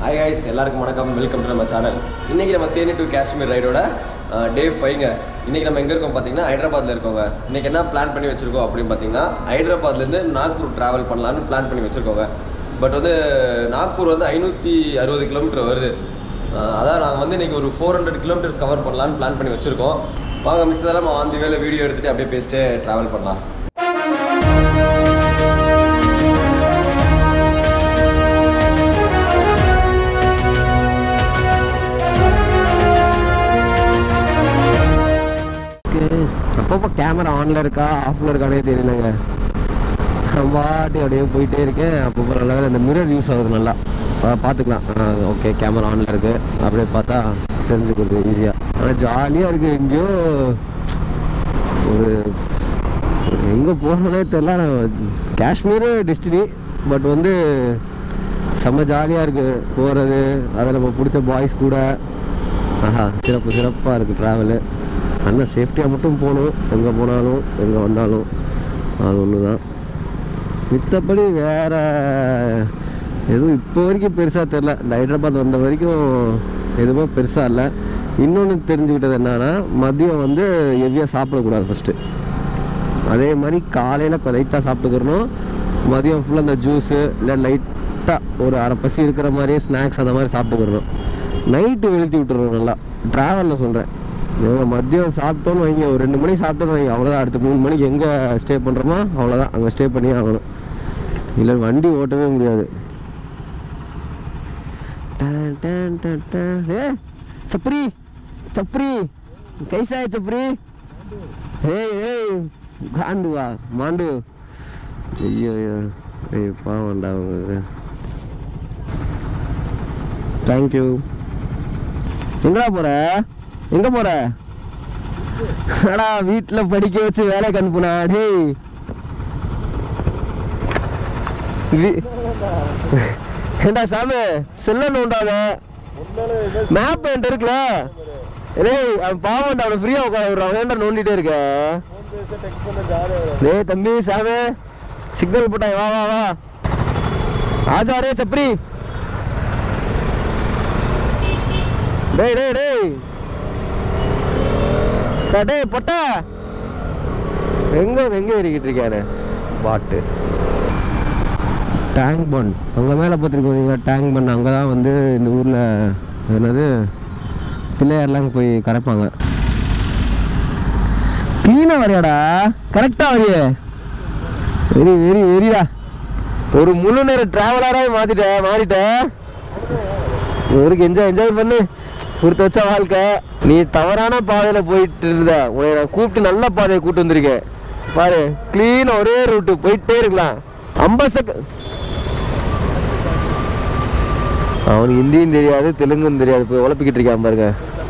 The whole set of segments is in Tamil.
ஹாய் guys எல்லாருக்கும் வணக்கம் வெல்கம் டு நம்ம சேனல் இன்றைக்கி நம்ம தேனி டு காஷ்மீர் ரைடோட டே ஃபைவ்ங்க இன்றைக்கி நம்ம எங்கே இருக்கோம் பார்த்தீங்கன்னா ஹைதராபாத்தில் இருக்கோங்க இன்றைக்கி என்ன பிளான் பண்ணி வச்சுருக்கோம் அப்படின்னு பார்த்தீங்கன்னா ஹைதராபாத்லேருந்து நாக்பூர் ட்ராவல் பண்ணலான்னு பிளான் பண்ணி வச்சுருக்கோங்க பட் வந்து நாக்பூர் வந்து ஐநூற்றி அறுபது கிலோமீட்டர் வருது அஹ் அதான் நாங்கள் வந்து இன்றைக்கி ஒரு ஃபோர் ஹண்ட்ரட் கிலோமீட்டர்ஸ் கவர் பண்ணலான்னு பிளான் பண்ணி வச்சுருக்கோம் வாங்க மிச்சதெல்லாம் நம்ம அந்த வேலை வீடியோ எடுத்துகிட்டு அப்படியே பேசிட்டு ட்ராவல் பண்ணலாம் அப்பப்போ கேமரா ஆனில் இருக்கா ஆஃபில் இருக்கானே தெரியலங்க நான் பாட்டி அப்படியே போயிட்டே இருக்கேன் அப்பப்போ நல்லா இந்த மிரர் யூஸ் ஆகுது நல்லா பா- பார்த்துக்கலாம் ஓகே கேமரா ஆனில் இருக்குது அப்படியே பார்த்தா தெரிஞ்சுக்கிறது ஈஸியாக ஆனால் ஜாலியாக இருக்குது எங்கேயோ ஒரு எங்கே போகிறோன்னே தெரில நான் காஷ்மீர் டெஸ்டினி பட் வந்து செம்ம ஜாலியாக இருக்குது போகிறது அதில் நம்ம பிடிச்ச பாய்ஸ் கூட ஆஹா சிறப்பு சிறப்பாக இருக்குது ட்ராவலு அண்ணன் சேஃப்டியாக மட்டும் போகணும் எங்கே போனாலும் எங்கே வந்தாலும் அது ஒன்று தான் மித்தபடி வேறு எதுவும் இப்போ வரைக்கும் பெருசாக தெரில இந்த ஹைதராபாத் வந்த வரைக்கும் எதுவுமே பெருசாக இல்லை இன்னொன்று தெரிஞ்சுக்கிட்டது என்னன்னா மதியம் வந்து ஹெவியாக சாப்பிடக்கூடாது ஃபஸ்ட்டு அதே மாதிரி காலையில் லைட்டாக சாப்பிட்டுக்கிறணும் மதியம் ஃபுல்லாக அந்த ஜூஸு இல்லை லைட்டாக ஒரு அரை பசி இருக்கிற மாதிரியே ஸ்நாக்ஸ் அந்த மாதிரி சாப்பிட்டுக்கிறணும் நைட்டு வெளுத்தி விட்டுறணும் நல்லா ட்ராவலில் சொல்கிறேன் இவங்க மதியம் சாப்பிட்டோன்னு வைங்க ஒரு ரெண்டு மணிக்கு சாப்பிட்டோன்னு வைங்க அவ்வளோதான் அடுத்த மூணு மணிக்கு எங்கே ஸ்டே பண்ணுறோமோ அவ்வளோதான் அங்கே ஸ்டே பண்ணி ஆகணும் இல்லை வண்டி ஓட்டவே முடியாது டன், டன், டன், டன். ஏ சப்ரி சப்ரி கைசா है சப்ரி ஏய் ஏய் காண்டுவா மாண்டு ஐயோ ஐயோ ஐயோ பாவம்டா அவங்க தேங்க்யூ எங்கடா போற எங்க போற அடா வீட்டில் படிக்க வச்சு வேலைக்கு அனுப்புனா டேய் வீ- ஏண்டா சாமி செல்ல நோண்டாத மேப் என்கிட்ட இருக்குல்ல டேய் அவன் பாவம்டா அவனை ஃப்ரீயாக உட்கார விடுறான் ஏன்டா நோண்டிட்டே இருக்க டேய் தம்பி சாமி சிக்னல் போட்டாங்க வா வா வா ஆஜா ரே சப்ரி டேய் டேய் டேய் டா, டேய் பொட்டா எங்க எங்க ஏறிக்கிட்டு இருக்காரு பாட்டு டேங்க் பன் அங்கே மேலே பார்த்துருக்கீங்களா டேங்க் பன் அங்கே தான் வந்து இந்த ஊரில் என்னது பிள்ளையார்லாம் போய் கரைப்பாங்க க்ளீனாக வரையாடா கரெக்டாக வரையே வெரி வெரி வெரிடா ஒரு முழு நேர டிராவலராக மாற்றிட்ட மாறிட்ட ஊருக்கு என்ஜாய் என்ஜாய் பண்ணு கொடுத்து வச்ச வாழ்க்கை நீ தவறான பாதையில் போயிட்டு இருந்த உன்னை நான் கூப்பிட்டு நல்ல பாதையை கூப்பிட்டு வந்திருக்கேன் பாரு க்ளீனாக ஒரே ரூட்டு போயிட்டே இருக்கலாம் ஐம்பது செகண்ட் அவனுக்கு ஹிந்தியும் தெரியாது தெலுங்கும் தெரியாது போய் உழப்பிக்கிட்டு இருக்கான் பாருங்க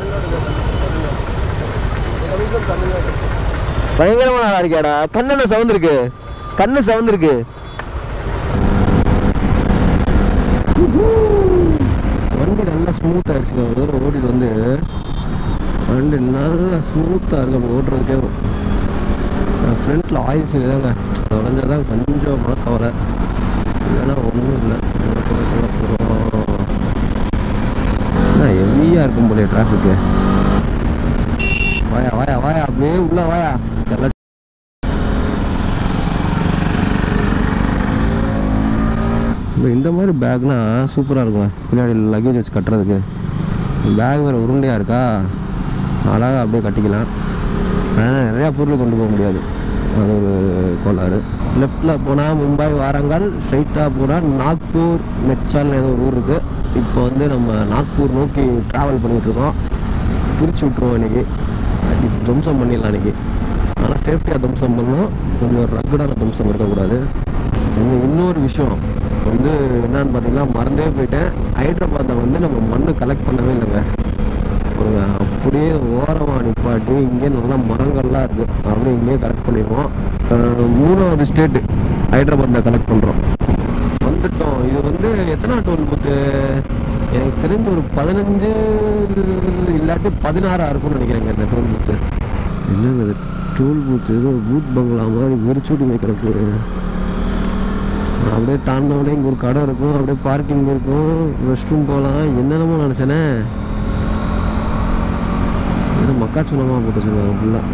பயங்கரமான ஆளா இருக்கியாடா கண்ணென்ன சவுந்திருக்கு கண்ணு சவுந்திருக்கு வண்டி நல்லா ஸ்மூத்தாக ஆயிடுச்சு ஒரு தடவை ஓட்டிட்டு வந்து வண்டி நல்லா ஸ்மூத்தாக இருக்கு அப்போ ஓட்டுறதுக்கே ஃப்ரண்ட்டில் ஆயில் சீல் தாங்க அது உடஞ்சதான் கொஞ்சம் மன கவலை இல்லைன்னா ஒன்றும் இல்லை ஹெவியாக இருக்கும் போலே டிராஃபிக்கு வாயா வாயா வாயா அப்படியே உள்ள வாயா எல்லாம் இப்போ இந்த மாதிரி பேக்னா சூப்பராக இருக்கும் பின்னாடி லக்கேஜ் வச்சு கட்டுறதுக்கு பேக் வேறு உருண்டையாக இருக்கா அழகாக அப்படியே கட்டிக்கலாம் ஆனால் நிறையா பொருள் கொண்டு போக முடியாது அது ஒரு கோளாறு லெஃப்டில் போனால் மும்பை வாரங்கால் ஸ்ட்ரைட்டாக போனால் நாக்பூர் மெச்சால்னு ஏதோ ஒரு ஊர் இருக்குது இப்போ வந்து நம்ம நாக்பூர் நோக்கி ட்ராவல் பண்ணிகிட்ருக்கோம் பிரித்து விட்ருவோம் இன்றைக்கி அடி துவம்சம் பண்ணிடலாம் இன்றைக்கி ஆனால் சேஃப்டியாக துவம்சம் பண்ணணும் கொஞ்சம் ரக்கடான துவம்சம் இருக்கக்கூடாது இங்க இன்னொரு விஷயம் வந்து என்னன்னு பார்த்தீங்கன்னா மறந்தே போயிட்டேன் ஹைதராபாத்தை வந்து நம்ம மண்ணு கலெக்ட் பண்ணவே இல்லைங்க ஒரு அப்படியே ஓரமாக நிப்பாட்டி இங்கே நல்லா மரங்கள்லாம் இருக்குது அப்படியே இங்கேயே கலெக்ட் பண்ணிடுவோம் அஹ் மூணாவது ஸ்டேட்டு ஹைதராபாத்தில் கலெக்ட் பண்ணுறோம் வந்துட்டோம் இது வந்து எத்தனை டோல் பூத்து எனக்கு தெரிஞ்ச ஒரு பதினஞ்சு இல்லாட்டி பதினாறா இருக்கும்னு நினைக்கிறேங்க இந்த டோல் பூத்து என்னங்க இது டோல் பூத்து ஏதோ பூத் பங்களா மாதிரி வெறிச்சூடி கிடக்கு அப்படியே தாண்டினோடனே இங்கே ஒரு கடை இருக்கும் அப்படியே பார்க்கிங் இருக்கும் ரெஸ்ட் ரூம் போகலாம் என்னென்னமோ நினச்சேனே இது மக்காச்சோளமாக போட்டு வச்சுருக்காங்க ஃபுல்லாக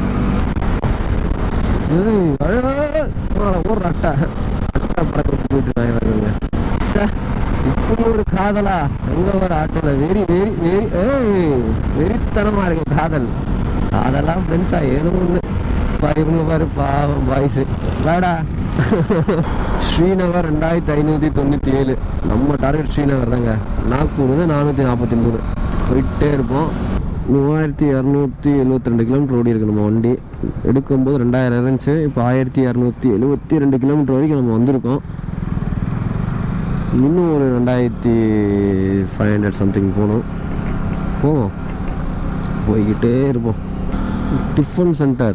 ஏய், அழகா, ஒரு அட்டை அட்டை பறக்க போயிட்டு இருக்காங்க சே இப்படி ஒரு காதலா எங்க ஒரு ஆட்டோல வெறி வெறி வெறி ஏய் வெறித்தனமா இருக்கு காதல் காதலா ஃப்ரெண்ட்ஸா ஏதோ ஒன்று பாரு இவங்க பாரு பாவம் பாய்ஸ் வாடா ஸ்ரீநகர் ரெண்டாயிரத்தி ஐநூற்றி தொண்ணூற்றி ஏழு நம்ம டார்கெட் ஸ்ரீநகர் தாங்க நாக்பூர் வந்து நானூற்றி நாற்பத்தி மூணு போயிட்டே இருப்போம் மூவாயிரத்தி இரநூத்தி எழுபத்தி ரெண்டு கிலோமீட்டர் ஓடி இருக்கு நம்ம வண்டி எடுக்கும்போது ரெண்டாயிரம் இருந்துச்சு இப்போ ஆயிரத்தி இரநூத்தி எழுபத்தி ரெண்டு கிலோமீட்டர் வரைக்கும் நம்ம வந்திருக்கோம் இன்னும் ஒரு ரெண்டாயிரத்தி ஃபைவ் ஹண்ட்ரட் சம்திங் போகணும் போவோம் போய்கிட்டே இருப்போம் டிஃபன் சென்டர்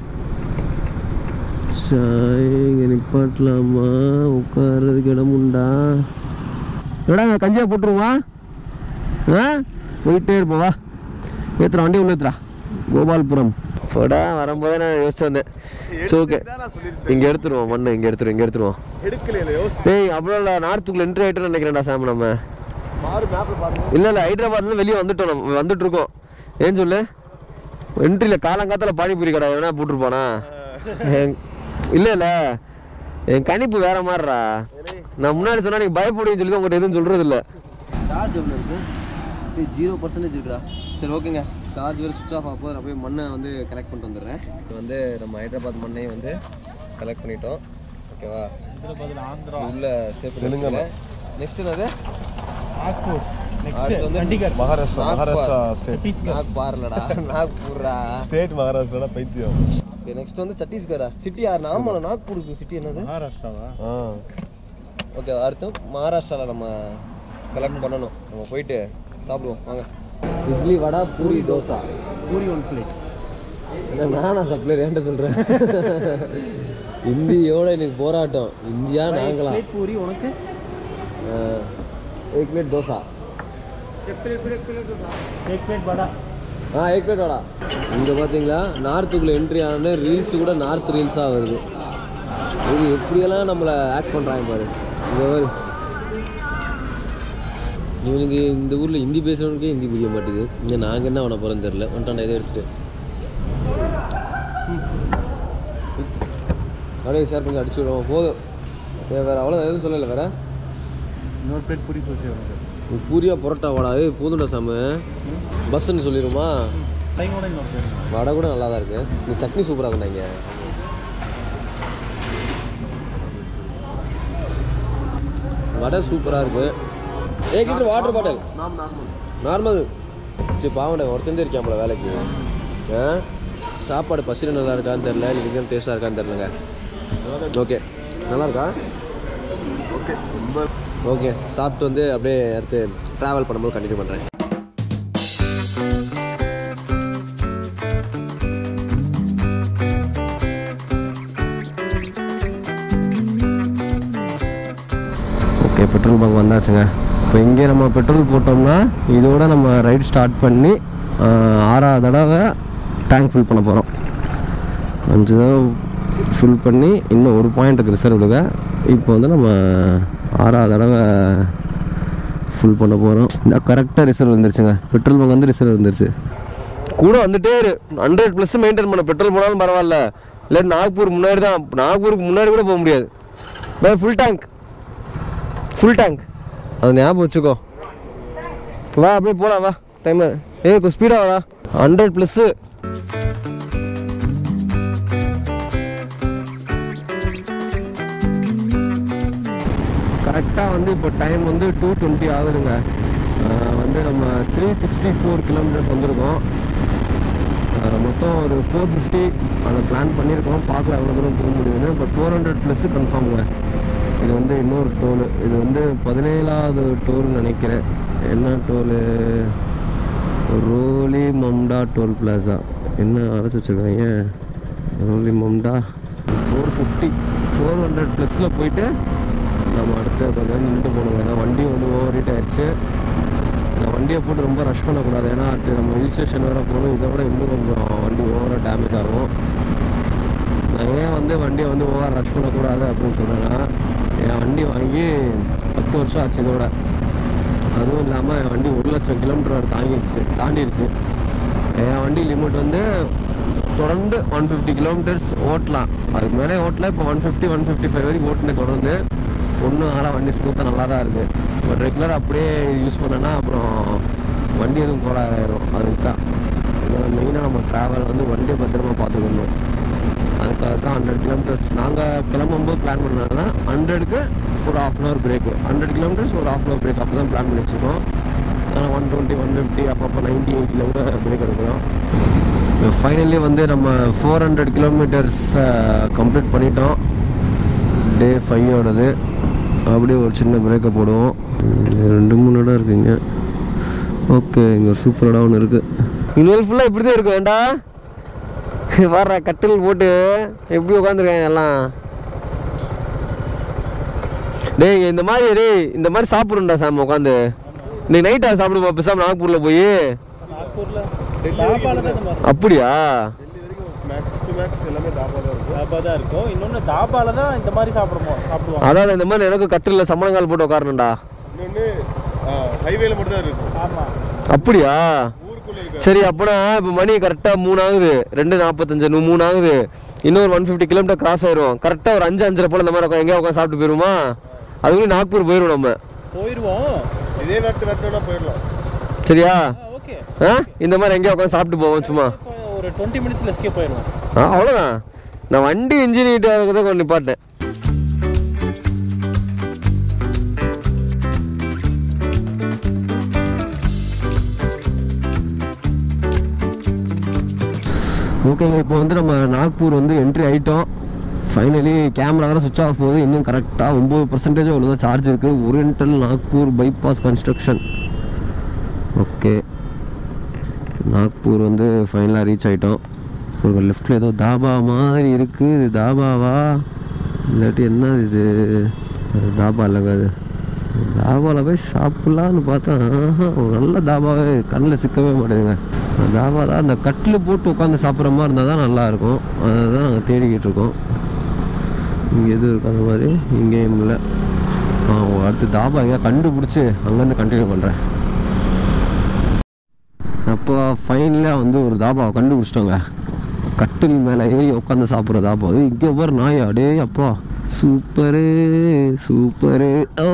இங்கே நிப்பாட்டலாமா உட்கார்றதுக்கு இடம் உண்டா எடாங்க கஞ்சியா போட்டுருவா ஆ போயிட்டே இருப்போம் வா ஏத்துறா வண்டி உள்ள ஏத்துறா கோபால்புரம் போடா வரும்போதே நான் யோசிச்சு வந்தேன் சரி ஓகே இங்கே எடுத்துருவோம் மண்ணு இங்கே எடுத்துருவோம் இங்கே எடுத்துருவோம் எடுக்கல யோசி டேய் அப்புறம் இல்லை நார்த்துக்குள்ள என்ட்ரி ஆகிட்டோம்னு நினைக்கிறேன்டா சாம் நம்ம மாறு மேப்ல பாருங்க இல்லை இல்லை ஹைதராபாத்லேருந்து வெளியே வந்துட்டோம் நம்ம வந்துட்டு இருக்கோம் ஏன் சொல்லு என்ட்ரியில் காலங்காத்தால பானிபூரி கடை எவனா போட்டிருப்பானா என்- இல்லை இல்லை என் கணிப்பு வேற மாதிரிடா நான் முன்னாடி சொன்னா நீங்க பயப்படுவீங்கன்னு சொல்லி தான் உங்கள்கிட்ட எதுவும் சொல்றது இல்லை சார்ஜ் எவ்வளோ இருக்குது ஜீரோ பர்சன்டேஜ் இருக்குடா சரி ஓகேங்க சார்ஜ் வேறு சுவிச் ஆஃப் ஆகும் நான் போய் மண்ணை வந்து கலெக்ட் பண்ணிட்டு வந்துடுறேன் இது வந்து நம்ம ஹைதராபாத் மண்ணையும் வந்து கலெக்ட் பண்ணிட்டோம் ஓகேவா இது உள்ள சேஃப் தெலுங்கானா நெக்ஸ்ட் என்னது அடுத்து வந்து மகாராஷ்டிரா மகாராஷ்டிரா ஸ்டேட் நாக்பார் இல்லடா நாக்பூர்ரா ஸ்டேட் மகாராஷ்டிரா பைத்தியம் ஓகே நெக்ஸ்ட் வந்து சத்தீஸ்கரா சிட்டி யார் ஆமாம் நாக்பூருக்கு சிட்டி என்னது மகாராஷ்டிராவா ஆ ஓகே அடுத்து மகாராஷ்டிராவில் நம்ம கலெக்ட் பண்ணணும் நம்ம போயிட்டு சாப்பிடுவோம் வாங்க இட்லி வடை பூரி தோசை பூரி ஒன் பிளேட் என்ன நானா சப்ளையர் ஏன்ட்ட சொல்கிறேன் இந்தியோட எனக்கு போராட்டம் இந்தியா நாங்களா பிளேட் பூரி உனக்கு एक प्लेट डोसा एक प्लेट बड़ा ஆ एक प्लेट வடா இங்கே பார்த்தீங்களா நார்த்துக்குள்ளே என்ட்ரி ஆன ரீல்ஸ் கூட நார்த் ரீல்ஸாக வருது இது எப்படியெல்லாம் நம்மளை ஆக்ட் பண்ணுறாங்க பாரு இங்கே பாரு இவனுக்கு இந்த ஊரில் ஹிந்தி பேசுறவனுக்கே ஹிந்தி புரிய மாட்டேங்குது இங்கே நாங்கள் என்ன பண்ண போகிறோன்னு தெரில வந்துட்டான் இதை எடுத்துட்டு அப்படியே ஷேர் பண்ணி அடிச்சு விடுவோம் போதும் வேறு வேறு அவ்வளோ எதுவும் சொல்லலை வேறு இன்னொரு பிளேட் பூரி சொல்லிச்சு உனக்கு பூரியா பரோட்டா வடா ஏய் போதும்டா சாமு பஸ்ஸுன்னு சொல்லிடுமா டைம் கூட இன்னொரு பிளேட் வடை கூட நல்லா தான் இருக்கு இந்த சட்னி சூப்பராக இருக்குண்டாங்க வடை சூப்பராக இருக்கு ஏ கிட்ட வாட்டர் பாட்டில் நாம் நார்மல் நார்மல் சரி பாவண்டா ஒருத்தந்தே இருக்கேன் போல வேலைக்கு ஆ சாப்பாடு பசியில் நல்லா இருக்கான்னு தெரில இல்லை இதுவும் டேஸ்ட்டாக இருக்கான்னு தெரிலங்க ஓகே நல்லா இருக்கா ஓகே ரொம்ப ஓகே சாப்பிட்டு வந்து அப்படியே அடுத்து ட்ராவல் பண்ணும்போது கண்டினியூ பண்ணுறேன் ஓகே பெட்ரோல் பங்க் வந்தாச்சுங்க இப்போ இங்கே நம்ம பெட்ரோல் போட்டோம்னா இதோட நம்ம ரைட் ஸ்டார்ட் பண்ணி ஆஹ், ஆறாவது தடவை டேங்க் ஃபில் பண்ண போகிறோம் அஞ்சு தடவை ஃபில் பண்ணி இன்னும் ஒரு பாயிண்ட் இருக்குது ரிசர்வ்லுங்க இப்போ வந்து நம்ம ஆறாவது தடவை ஃபுல் பண்ண போகிறோம் இந்த கரெக்டாக ரிசர்வ் வந்துருச்சுங்க பெட்ரோல் பங்க் வந்து ரிசர்வ் வந்துருச்சு கூட வந்துட்டே இரு ஹண்ட்ரட் ப்ளஸ் மெயின்டைன் பண்ண பெட்ரோல் போனாலும் பரவாயில்ல இல்லை நாக்பூர் முன்னாடி தான் நாக்பூருக்கு முன்னாடி கூட போக முடியாது ஃபுல் டேங்க் ஃபுல் டேங்க் அது ஞாபகம் வச்சுக்கோ வா அப்படியே போலாம் வா டைம் ஏ கொஞ்சம் ஸ்பீடாக வாடா ஹண்ட்ரட் ப்ளஸ்ஸு கரெக்டாக வந்து இப்போ டைம் வந்து டூ டுவெண்ட்டி ஆகுதுங்க ஆஹ் வந்து நம்ம த்ரீ சிக்ஸ்டி ஃபோர் கிலோமீட்டர்ஸ் வந்திருக்கோம் ஆஹ் மொத்தம் ஒரு ஃபோர் ஃபிஃப்டி அதை பிளான் பண்ணியிருக்கோம் பார்க்கலாம் எவ்வளோ தூரம் போக முடியும்னு பட் ஃபோர் ஹண்ட்ரட் ப்ளஸ்ஸு கன்ஃபார்முங்க இது வந்து இன்னொரு டோல் இது வந்து பதினேழாவது டோல்னு நினைக்கிறேன் என்ன டோலு ரோலி மம்டா டோல் பிளாசா என்ன அரைச்சி வச்சுருக்காங்க ரோலி மம்டா ஃபோர் ஃபிஃப்டி ஃபோர் ஹண்ட்ரட் ப்ளஸில் போயிட்டு நம்ம அடுத்த கொஞ்சம் நின்று போகணுங்க ஏன்னா வண்டி வந்து ஓவர் ஹீட் ஆயிடுச்சு நான் வண்டியை போட்டு ரொம்ப ரஷ் பண்ணக்கூடாது ஏன்னா அடுத்து நம்ம ஹில் ஸ்டேஷன் வேறு போகணும் இதை விட இன்னும் கொஞ்சம் வண்டி ஓவராக டேமேஜ் ஆகும் நான் ஏன் வந்து வண்டியை வந்து ஓவர் ரஷ் பண்ணக்கூடாது அப்படின்னு சொன்னேன்னா என் வண்டி வாங்கி பத்து வருஷம் ஆச்சு இதோட அதுவும் இல்லாமல் என் வண்டி ஒரு லட்சம் கிலோமீட்டர் தாங்கிடுச்சு தாண்டிடுச்சு என் வண்டி லிமிட் வந்து தொடர்ந்து ஒன் ஃபிஃப்டி கிலோமீட்டர்ஸ் ஓட்டலாம் அதுக்கு மேலே ஓட்டல இப்போ one fifty one fifty five வரைக்கும் ஓட்டுனேன் தொடர்ந்து ஒன்றும் ஆனால் வண்டி ஸ்மூத்தாக நல்லா தான் இருக்குது பட் ரெகுலராக அப்படியே யூஸ் பண்ணேன்னா அப்புறம் வண்டி எதுவும் கோளாறாயிரும் அதுக்கு தான் இதனால் மெயினாக நம்ம ட்ராவல் வந்து வண்டியை பத்திரமா பார்த்துக்கணும் அதுக்காக தான் ஹண்ட்ரட் கிலோமீட்டர்ஸ் நாங்கள் கிளம்பும்போது பிளான் பண்ணதுனா ஹண்ட்ரடுக்கு ஒரு half an hour break hundred kilometres ஒரு ஆஃப் அன் ஹவர் பிரேக் அப்போ தான் பிளான் பண்ணி வச்சுருக்கோம் ஆனால் ஒன் டுவெண்ட்டி ஒன் ஃபிஃப்டி அப்பப்போ நைன்ட்டி எயிட்டில் கூட பிரேக் எடுக்கிறோம் ஃபைனலி வந்து நம்ம ஃபோர் ஹண்ட்ரட் கிலோமீட்டர்ஸ் கம்ப்ளீட் பண்ணிட்டோம் டே ஃபைவோடது அப்படியே ஒரு சின்ன பிரேக்கை போடுவோம் ம், ரெண்டு மூணு இடம் இருக்குங்க ஓகே இங்கே சூப்பர் இடம் ஒன்று இருக்குது இனிமேல் ஃபுல்லாக இப்படி தான் இருக்கும் வேண்டா வர்ற கட்டில் போட்டு எப்படி உட்காந்துருக்காங்க எல்லாம் டேய் இந்த மாதிரி டேய் இந்த மாதிரி சாப்பிடுண்டா சாம் உட்காந்து இன்னைக்கு நைட்டா சாப்பிடுமா பேசாம நாக்பூர்ல போய் நாக்பூரில் தாபால தான் இந்த மாதிரி அப்படியா டெல்லி வரைக்கும் மேக்ஸ் டு மேக்ஸ் எல்லாமே தாபா தான் இருக்கும் தாபா தான் இருக்கும் இன்னொன்று தாபால தான் இந்த மாதிரி சாப்பிடுவோம் சாப்பிடுவாங்க அதான் இந்த மாதிரி எனக்கு கட்டில சம்மணங்கால் போட்டு உட்காரணும்டா இன்னொன்று ஹைவேல மட்டும் தான் இருக்கும் ஆமாம் அப்படியா ஊருக்குள்ள இருக்க சரி அப்பனா இப்போ மணி கரெக்டாக மூணு ஆகுது ரெண்டு நாற்பத்தஞ்சு நூ- மூணு ஆகுது இன்னொரு ஒன் ஃபிஃப்டி கிலோமீட்டர் கிராஸ் ஆயிரும் கரெக்டாக ஒரு அஞ்சு அஞ்சரை போல் இந்த மாதிரி உட்கா எங்கேயா உட்காந்து சாப்பிட்டு போயிருமா அதுக்குள்ளே நாக்பூர் போயிடும் நம்ம போயிடுவோம் இதே நாட்டு வரட்டோம்னா போயிடலாம் சரியா ஓகே ஆ இந்த மாதிரி எங்கேயா உட்காந்து சாப்பிட்டு போவோம் சும்மா ஒரு டுவெண்ட்டி மினிட்ஸில் எஸ்கேப் போயிடுவோம் ஆ அவ்வளோதான் நான் வண்டி இன்ஜின் ஹீட் ஆகிறத கொஞ்சம் நிப்பாட்டேன் ஓகேங்க இப்போ வந்து நம்ம நாக்பூர் வந்து என்ட்ரி ஆகிட்டோம் ஃபைனலி கேமரா வேறு சுவிச் ஆஃப் போகுது இன்னும் கரெக்டாக ஒம்பது பர்சன்டேஜ் அவ்வளோதான் சார்ஜ் இருக்குது oriental Nagpur bypass construction okay Nagpur வந்து ஃபைனலாக ரீச் ஆகிட்டோம் ஒரு லெஃப்டில் ஏதோ தாபா மாதிரி இருக்குது இது தாபாவா இல்லாட்டி என்ன இது அது தாபா இல்லைங்க அது தாபாவில் போய் சாப்பிட்லான்னு பார்த்தா ஆஹா, ஒரு நல்ல தாபாவே கண்ணில் சிக்கவே மாட்டேங்குங்க அந்த தாபா தான் அந்த கட்டில் போட்டு உட்காந்து சாப்பிட்ற மாதிரி இருந்தால் தான் நல்லாயிருக்கும் அதை தான் நாங்கள் தேடிக்கிட்டு இருக்கோம் இங்கே எதுவும் இருக்கு அந்த மாதிரி இங்கேயும் இல்லை ஆ அடுத்து தாபா எங்கேயா கண்டுபிடிச்சி அங்கேருந்து கண்டினியூ பண்ணுறேன் அப்போ ஃபைனலாக வந்து ஒரு தாபாவை கண்டுபிடிச்சிட்டோங்க கட்டில் மேலே ஏறி உட்காந்து சாப்பிட்ற தாபா அது இங்கே பாரு நாய் அடே அப்பா சூப்பரு சூப்பரு ஓ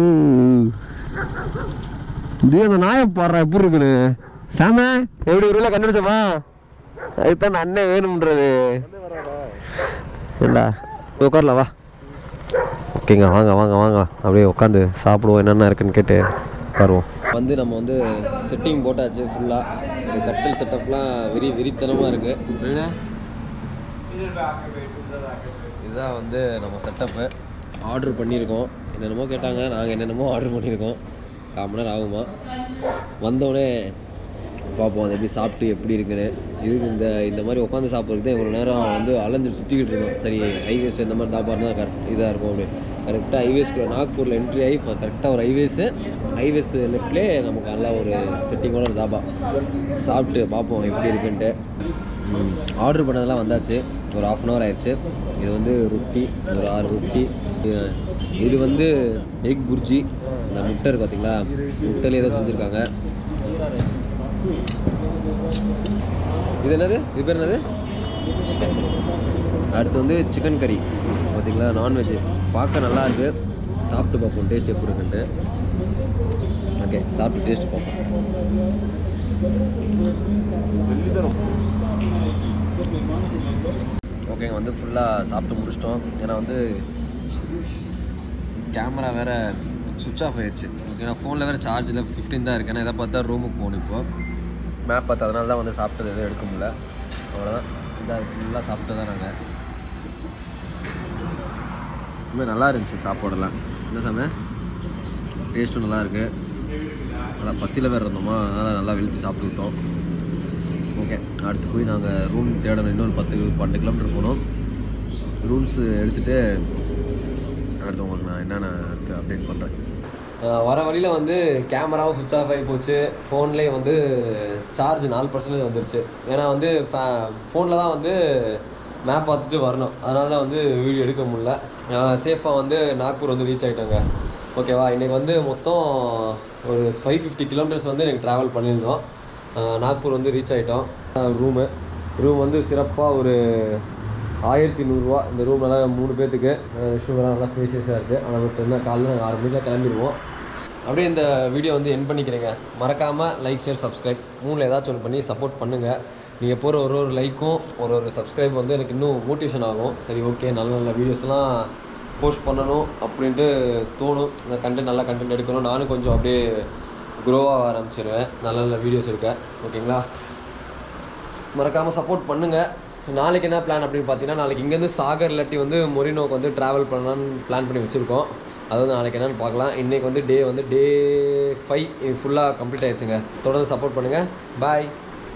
இது அந்த நாயை பாடுறா எப்படி இருக்குன்னு சாம எப்படி ஒரு கண்டுபிடிச்சமா அதுக்கு தான் அண்ணன் வேணும்ன்றது இல்லை உட்காரலாம் வா ஓகேங்க வாங்க வாங்க வாங்க அப்படியே உட்காந்து சாப்பிடுவோம் என்னென்ன இருக்குன்னு கேட்டு உட்காருவோம் வந்து நம்ம வந்து செட்டிங் போட்டாச்சு ஃபுல்லாக இந்த கட்டில் செட்டப்லாம் வெறி வெறித்தனமாக இருக்குது இதுதான் வந்து நம்ம செட்டப்பு ஆர்டர் பண்ணியிருக்கோம் என்னென்னமோ கேட்டாங்க நாங்கள் என்னென்னமோ ஆர்டர் பண்ணியிருக்கோம் கால் மணி நேரம் ஆகுமா வந்தோடனே பார்ப்போம் அது எப்படி சாப்பிட்டு எப்படி இருக்குன்னு இதுக்கு இந்த இந்த மாதிரி உட்காந்து சாப்பிட்றதுக்கு தான் இவ்வளோ நேரம் வந்து அலைஞ்சு சுற்றிக்கிட்டு இருந்தோம் சரி ஹைவேஸ் இந்த மாதிரி தாப்பா இருந்தால் கரெக்ட் இதாக இருக்கும் அப்படின்னு கரெக்டாக ஹைவேஸ்க்குள்ள நாக்பூரில் என்ட்ரி ஆகி இப்போ கரெக்டாக ஒரு ஹைவேஸு ஹைவேஸ் லெஃப்ட்லேயே நமக்கு நல்லா ஒரு செட்டிங்கோட ஒரு தாபா சாப்பிட்டு பார்ப்போம் எப்படி இருக்குன்ட்டு ஆர்டர் பண்ணதெல்லாம் வந்தாச்சு ஒரு ஆஃப் அன் ஹவர் ஆயிடுச்சு இது வந்து ரொட்டி ஒரு ஆறு ரொட்டி இது- இது வந்து எக் புர்ஜி இந்த முட்டை இருக்கு பார்த்தீங்களா முட்டையில ஏதோ செஞ்சுருக்காங்க இது என்னது இது பேர் என்னது அடுத்து வந்து சிக்கன் கறி பார்த்தீங்களா நான்வெஜ் பார்க்க நல்லா இருக்கு சாப்பிட்டு பார்ப்போம் டேஸ்ட் எப்படி இருக்குன்ட்டு ஓகே சாப்பிட்டு டேஸ்ட் பார்ப்போம் ஓகேங்க வந்து ஃபுல்லாக சாப்பிட்டு முடிச்சிட்டோம் ஏன்னா வந்து கேமரா வேறு சுவிட்ச் ஆஃப் ஆயிடுச்சு ஓகேண்ணா ஃபோனில் வேறு சார்ஜ் இல்லை ஃபிஃப்டின் தான் இருக்கு ஏன்னா இதை பார்த்தா ரூமுக்கு போகணும் இப்போ மேப் பார்த்து அதனால தான் வந்து சாப்பிட்டது எதுவும் எடுக்க முடியல அவ்வளோதான் இதாக ஃபுல்லாக சாப்பிட்டு தான் நாங்கள் ரொம்ப நல்லா இருந்துச்சு சாப்பாடெல்லாம் என்ன சாமி டேஸ்ட்டும் நல்லா இருக்கு நல்லா பசியில் வேறு இருந்தோமா அதனால் நல்லா வெளுத்து சாப்பிட்டுக்கிட்டோம் ஓகே அடுத்து போய் நாங்கள் ரூம் தேடணும் இன்னொரு பத்து பன்னெண்டு கிலோமீட்டர் போனோம் ரூம்ஸ் எடுத்துகிட்டு அடுத்து உங்களுக்கு நான் என்னென்ன அடுத்து அப்டேட் பண்ணுறேன் வர வழியில் வந்து கேமராவும் சுவிட்ச் ஆஃப் ஆகி போச்சு ஃபோன்லேயே வந்து சார்ஜ் நாலு பர்சன்டேஜ் வந்துருச்சு ஏன்னா வந்து ஃபோனில் தான் வந்து மேப் பார்த்துட்டு வரணும் அதனால தான் வந்து வீடியோ எடுக்க முடியல சேஃபாக வந்து நாக்பூர் வந்து ரீச் ஆகிட்டோங்க ஓகேவா இன்றைக்கி வந்து மொத்தம் ஒரு ஃபைவ் ஃபிஃப்டி கிலோமீட்டர்ஸ் வந்து எனக்கு ட்ராவல் பண்ணியிருந்தோம் அஹ் நாக்பூர் வந்து ரீச் ஆகிட்டோம் ரூமு ரூம் வந்து சிறப்பாக ஒரு ஆயிரத்தி நூறுரூவா இந்த ரூம் நல்லா மூணு பேர்த்துக்கு ஷுகராக நல்லா ஸ்பேசியஸாக இருக்குது ஆனால் இப்போ என்ன காலையில் நாங்கள் ஆறு மணிக்கு கிளம்பிடுவோம் அப்படியே இந்த வீடியோ வந்து என் பண்ணிக்கிறேங்க மறக்காமல் லைக் ஷேர் சப்ஸ்கிரைப் மூணில் ஏதாச்சும் ஒன்று பண்ணி சப்போர்ட் பண்ணுங்கள் நீங்கள் போகிற ஒரு ஒரு லைக்கும் ஒரு ஒரு சப்ஸ்கிரைப் வந்து எனக்கு இன்னும் மோட்டிவேஷன் ஆகும் சரி ஓகே நல்ல நல்ல வீடியோஸ்லாம் போஸ்ட் பண்ணணும் அப்படின்ட்டு தோணும் இந்த கண்டென்ட் நல்லா கண்டென்ட் எடுக்கணும் நானும் கொஞ்சம் அப்படியே க்ரோவாக ஆரம்பிச்சிருவேன் நல்ல நல்ல வீடியோஸ் இருக்க ஓகேங்களா மறக்காமல் சப்போர்ட் பண்ணுங்கள் நாளைக்கு என்ன பிளான் அப்படின்னு பார்த்தீங்கன்னா நாளைக்கு இங்கேருந்து சாகர் இல்லாட்டி வந்து மொரினோக்கு வந்து ட்ராவல் பண்ணலான்னு பிளான் பண்ணி வச்சுருக்கோம் அது வந்து நாளைக்கு என்னன்னு பார்க்கலாம் இன்றைக்கி வந்து டே வந்து டே ஃபைவ் ஃபுல்லாக கம்ப்ளீட் ஆயிடுச்சுங்க தொடர்ந்து சப்போர்ட் பண்ணுங்கள் பாய்